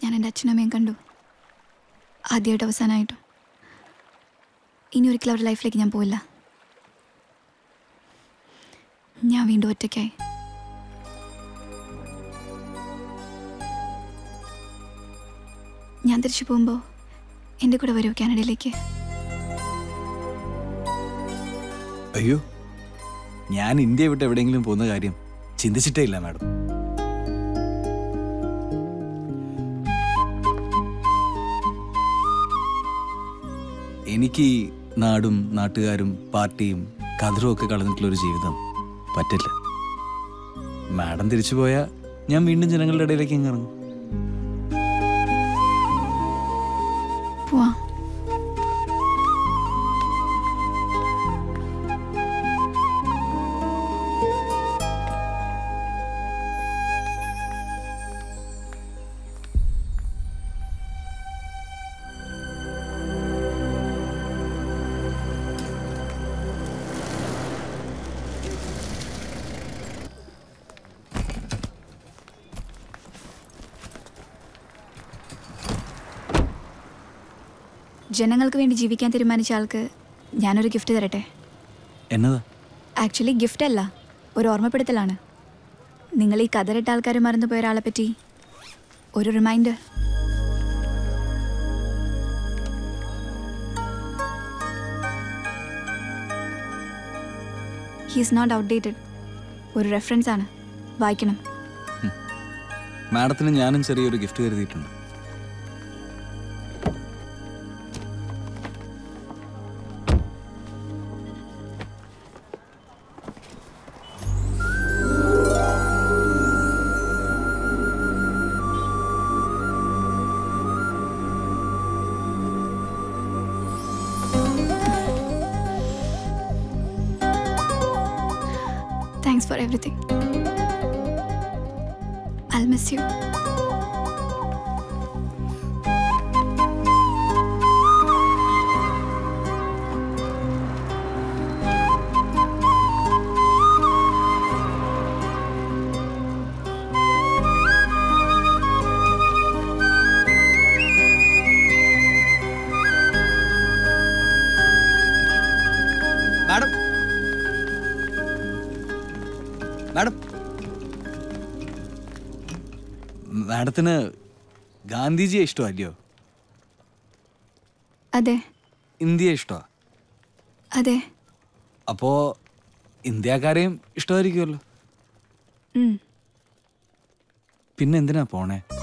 ഞാൻ എൻ്റെ അച്ഛനമ്മയും കണ്ടു ആദ്യമായിട്ട് അവസാനമായിട്ടും ഇനി ഒരിക്കലും അവരുടെ ലൈഫിലേക്ക് ഞാൻ പോയില്ല ഞാൻ വീണ്ടും ഒറ്റയ്ക്കായി ഞാൻ തിരിച്ചു പോകുമ്പോൾ എൻ്റെ കൂടെ വരുമോ കാനഡയിലേക്ക് അയ്യോ ഞാൻ ഇന്ത്യ വിട്ട് എവിടെയെങ്കിലും പോകുന്ന കാര്യം ചിന്തിച്ചിട്ടേ ഇല്ല മാഡം എനിക്ക് ഈ നാടും നാട്ടുകാരും പാർട്ടിയും കതിരും ഒക്കെ കളഞ്ഞിട്ടുള്ളൊരു ജീവിതം പറ്റില്ല മാഡം തിരിച്ചു പോയാൽ ഞാൻ വീണ്ടും ജനങ്ങളുടെ ഇടയിലേക്ക് ഇങ്ങ് ഇറങ്ങും പോവാം ജനങ്ങൾക്ക് വേണ്ടി ജീവിക്കാൻ തീരുമാനിച്ച ആൾക്ക് ഞാനൊരു ഗിഫ്റ്റ് തരട്ടെ എന്നതാ ആക്ച്വലി ഗിഫ്റ്റ് അല്ല ഒരു ഓർമ്മപ്പെടുത്തലാണ് നിങ്ങൾ ഈ കതറിട്ട ആൾക്കാർ മറന്നുപോയ ഒരാളെ പറ്റി ഒരു റിമൈൻഡർ ഹീസ് നോട്ട് ഔട്ട്ഡേറ്റഡ് ഒരു റെഫറൻസ് ആണ് വായിക്കണം മാഡത്തിന് ഞാനും ചെറിയൊരു ഗിഫ്റ്റ് കരുതിയിട്ടുണ്ട് thanks for everything I miss you madam madam മാഡത്തിന് ഗാന്ധിജിയെ ഇഷ്ടമല്ലയോ അതെ ഇന്ത്യയെ ഇഷ്ടമാണ് അതെ അപ്പോ ഇന്ത്യക്കാരെയും ഇഷ്ടമായിരിക്കുമല്ലോ ഉം. പിന്നെ എന്തിനാ പോണേ